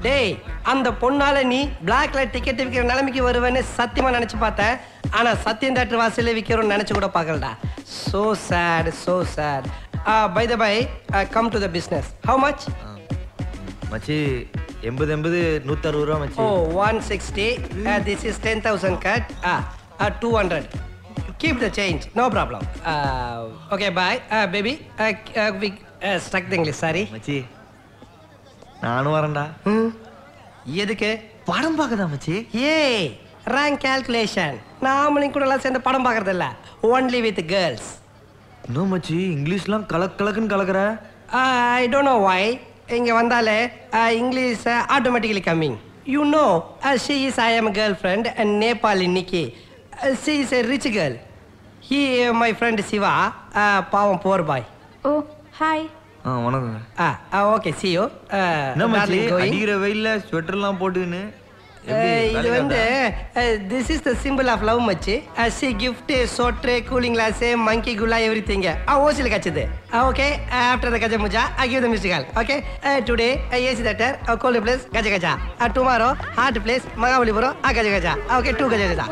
டேய் அந்த பொண்ணால நீ பிளாக்ல டிக்கெட் விற்கிற நிலைமைக்கு வருவேன்னு சத்தியமா நினைச்சு பார்த்தேன் ஆனா சத்தியம் தேட்டர் வாசல்ல விற்கிறோம்னு நினைச்சு கூட பார்க்கலடா so sad so sad by the by come to the business how much மச்சி எண்பது எண்பது நூற்றறுபது ரூபா மச்சி oh one sixty this is ten thousand cut two hundred keep the change no problem okay bye baby struck English sorry மச்சி நானும் வரேன்டா எதுக்கு படம் பார்க்கதா மச்சி ஏய் ரேங்க் கால்குலேஷன் நாமளும் கூட எல்லாம் சேர்ந்து படம் பார்க்கறது இல்ல ஒன்லி வித் கேர்ள்ஸ் இன்னும் மச்சி இங்கிலீஷ்லாம் கலக் கலக்குன்னு கலக்குற ஐ டோன்ட் நோ வை இங்க வந்தாலே English automatically coming you know she is I am girlfriend Nepal இன்னைக்கு she is a rich girl he my friend Shiva பாவம் போர் பாய் ஓ ஹாய் ஆ வணக்கங்க ஓகே சி யூ என்ன மச்சி அடிக்கிற வெயில்ல ஸ்வெட்டர்லாம் போட்டுக்கின்னு எப்படி இது வேலைக்கு வந்து ஆகுதா? This is the symbol of love மச்சு சி கிஃப்ட் சோட்ரு கூலிங் கிளாஸ் மங்கி குல்லா எவ்ரி திங் ஓசியில் கச்சது ஓகே ஆஃப்டர் த கஜ முஜா I give the missed call okay today AC தட்டர் cold place Gaja Gaja tomorrow hot place Mahabalipuram Gaja Gaja okay two Gaja Gaja